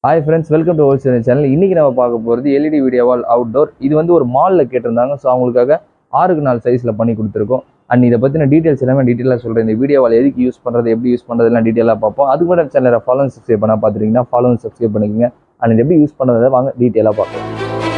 hi friends welcome to wholesale channel இன்னைக்கு நம்ம பார்க்க போகிறது எல்இடி வீடியோ வால் அவுட்டோர் இது வந்து ஒரு மாலில் கேட்டிருந்தாங்க ஸோ அவங்களுக்காக ஆறுக்கு நாலு சைஸில் பண்ணி கொடுத்துருக்கோம் அண்ட் இதை பற்றின டீட்டெயில்ஸ் எல்லாமே டீட்டெயிலாக சொல்கிறேன் இந்த வீடியோ வால் எதுக்கு யூஸ் பண்ணுறது எப்படி யூஸ் பண்ணுறதுலாம் டீட்டெயிலாக பார்ப்போம் அதுக்கு மட்டும் சேனலை ஃபாலோ சப்ஸ்கிரைப் பண்ணால் பார்த்துருக்கீங்கன்னா ஃபாலோ சப்ஸ்கிரைப் பண்ணிக்கோங்க அண்ட் இது எப்படி யூஸ் பண்ணுறதை வாங்க டீட்டெயிலாக பார்க்கலாம்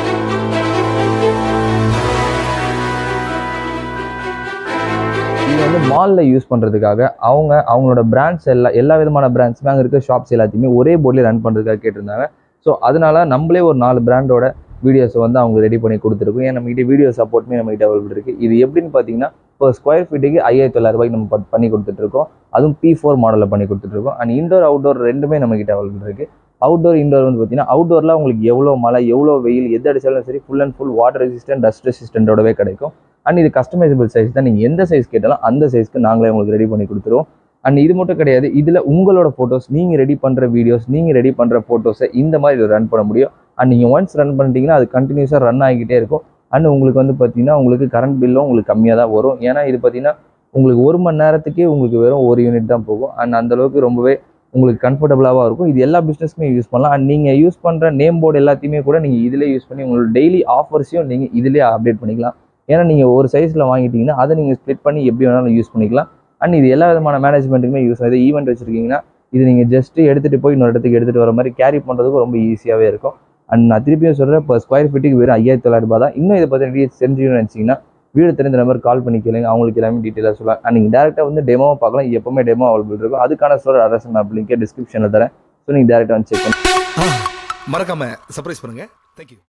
இது வந்து மாலில் யூஸ் பண்ணுறதுக்காக அவங்க அவங்களோட பிராண்ட்ஸ் எல்லா எல்லா விதமான பிராண்ட்ஸுமே அங்கே இருக்க ஷாப்ஸ் எல்லாத்தையுமே ஒரே போர்டில் ரன் பண்ணுறதுக்காக கேட்டிருந்தாங்க ஸோ அதனால நம்மளே ஒரு நாலு பிராண்டோட வீடியோஸை வந்து அவங்க ரெடி பண்ணி கொடுத்துருக்கோம் ஏன் நம்மகிட்ட வீடியோ சப்போர்ட்டுமே நம்மகிட்ட அவைலபிள் இருக்குது இது எப்படின்னு பார்த்தீங்கன்னா இப்போ ஸ்கொயர் ஃபீட்டுக்கு ஐயாயிரத்தி தொள்ளாயிரம் ரூபாய்க்கு நம்ம ப- பண்ணி கொடுத்துட்ருக்கோம் அதுவும் பி ஃபோர் மாடலில் பண்ணி கொடுத்துட்ருக்கோம் அண்ட் இண்டோர் அவுட்டோர் ரெண்டுமே நம்மகிட்ட அவைலபிள் இருக்குது அவுட்டோர் இண்டோர் வந்து பார்த்தீங்கன்னா அவுட்டோரில் உங்களுக்கு எவ்வளோ மழை எவ்வளோ வெயில் எது அடிச்சாலும் சரி full and full water resistant dust ரெசிஸ்டன்ட்டோடவே கிடைக்கும் அண்ட் இது கஸ்டமைசபிள் சைஸ் தான் நீங்கள் எந்த சைஸ் கேட்டாலும் அந்த சைஸ்க்கு நாங்களே உங்களுக்கு ரெடி பண்ணி கொடுத்துருவோம் அண்ட் இது மட்டும் கிடையாது இதில் உங்களோட ஃபோட்டோஸ் நீங்கள் ரெடி பண்ணுற வீடியோஸ் நீங்கள் ரெடி பண்ணுற ஃபோட்டோஸை இந்த மாதிரி இதில் ரன் பண்ண முடியும் அண்ட் நீங்கள் ஒன்ஸ் ரன் பண்ணிட்டீங்கன்னா அது கண்டினியூஸாக ரன் ஆகிக்கிட்டே இருக்கும் அண்ட் உங்களுக்கு வந்து பார்த்தீங்கன்னா உங்களுக்கு கரண்ட் பில்லும் உங்களுக்கு கம்மியாக தான் வரும் ஏன்னா இது பார்த்தீங்கன்னா உங்களுக்கு ஒரு மணி நேரத்துக்கே உங்களுக்கு வெறும் ஒரு யூனிட் தான் போகும் அண்ட் அந்த அளவுக்கு ரொம்பவே உங்களுக்கு கம்ஃபர்டபுளாகவும் இருக்கும் இது எல்லா பிஸ்னஸ்க்குமே யூஸ் பண்ணலாம் அண்ட் நீங்கள் யூஸ் பண்ணுற நேம் போர்டு எல்லாத்தையுமே கூட நீங்கள் இதிலே யூஸ் பண்ணி உங்களோட டெய்லி ஆஃபர்ஸையும் நீங்கள் இதிலே அப்டேட் பண்ணிக்கலாம் ஏன்னா நீங்கள் ஒரு சைஸில் வாங்கிட்டீங்கன்னா அதை நீங்கள் ஸ்ப்ளிட் பண்ணி எப்படி வேணாலும் யூஸ் பண்ணிக்கலாம் அண்ட் இது எல்லா விதமான மேனேஜ்மெண்ட்டுக்குமே யூஸ் ஆகுது ஈவெண்ட் வச்சுருக்கீங்கன்னா இது நீங்கள் ஜஸ்ட் எடுத்துகிட்டு போய் இன்னொரு இடத்துக்கு எடுத்துகிட்டு வர மாதிரி கேரி பண்ணுறதுக்கு ரொம்ப ஈஸியாகவே இருக்கும் அண்ட் நான் திருப்பியும் சொல்கிறேன் இப்போ ஸ்கொயர் ஃபீட்டுக்கு வெறும் ஐயாயிரத்தி தொள்ளாயிரம் ரூபாய் தான் இன்னும் இதை பற்றி டீட்டெயில்ஸ் தெரிஞ்சுக்கணும்னு நினச்சிங்கன்னா வீடு தெரிஞ்ச நம்பர் கால் பண்ணி கேளுங்க அவங்களுக்கு எல்லாமே டீட்டெயிலாக சொல்லலாம் அண்ட் நீங்கள் டேரெக்டாக வந்து டெமோவை பார்க்கலாம் எப்பவுமே டெமோ அவைலபிள் இருக்கும் அதுக்கான ஸ்டோர் அட்ரஸ் நான் லிங்கே டிஸ்கிரிப்ஷனில் தரேன் ஸோ நீங்கள் டேரெக்டாக வந்து செக் பண்ணி மறக்காம சர்ப்ரைஸ் பண்ணுங்க தேங்க்யூ